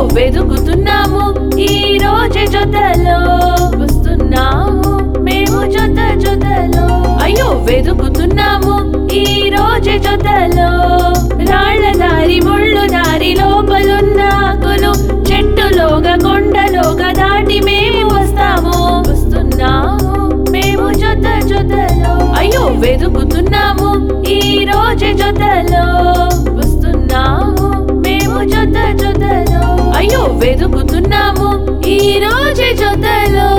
వెతుకుతున్నాము ఈ రోజే జొతలో వస్తున్నాము మేము జొత జొతలో అయ్యో వెతుకుతున్నాము ఈ రోజే జొతలో రాళ్ళ దారి ముళ్ళు దారి లోపలున్న ఆకులు చెట్టులోగా కొండలోగా దాటి మేము వస్తాము వస్తున్నాము మేము జొత జొతలో అయ్యో వెతుకుతున్నాము ఈ రోజే జొతలో వస్తున్నాము మేము జొత జొతలో అయ్యో వెతుకుతున్నాము ఈ రోజే జొతలో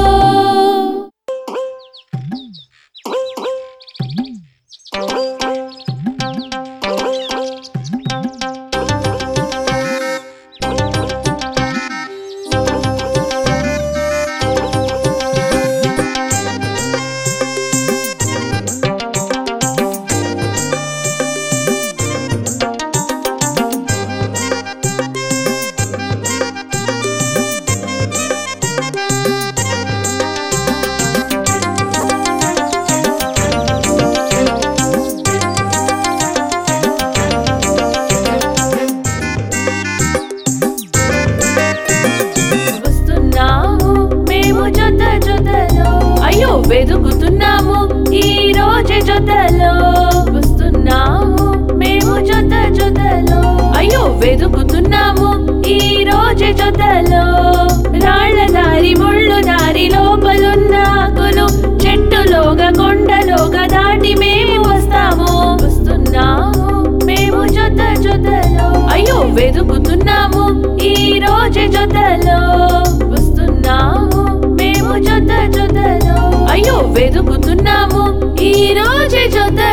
వస్తున్నాము మేము జొత జొతలో అయ్యో వెతుకుతున్నాము ఈ రోజే జొతలో వస్తున్నాము మేము జొత జొతలో అయ్యో వెతుకుతున్నాము ఈ రోజే జొతలో రాళ్ళ దారి ముళ్ళు దారి లోపలున్న ఆకులు చెట్టులోగా కొండలోగా దాటి మేము వస్తాము వస్తున్నాము మేము జొత జొతలో అయ్యో వెతుకుతున్నాము ఈ రోజే జొతలో వస్తున్నాము మేము జొత జొతలో అయ్యో వెతుకుతున్నాము ఈ రోజే జొతలో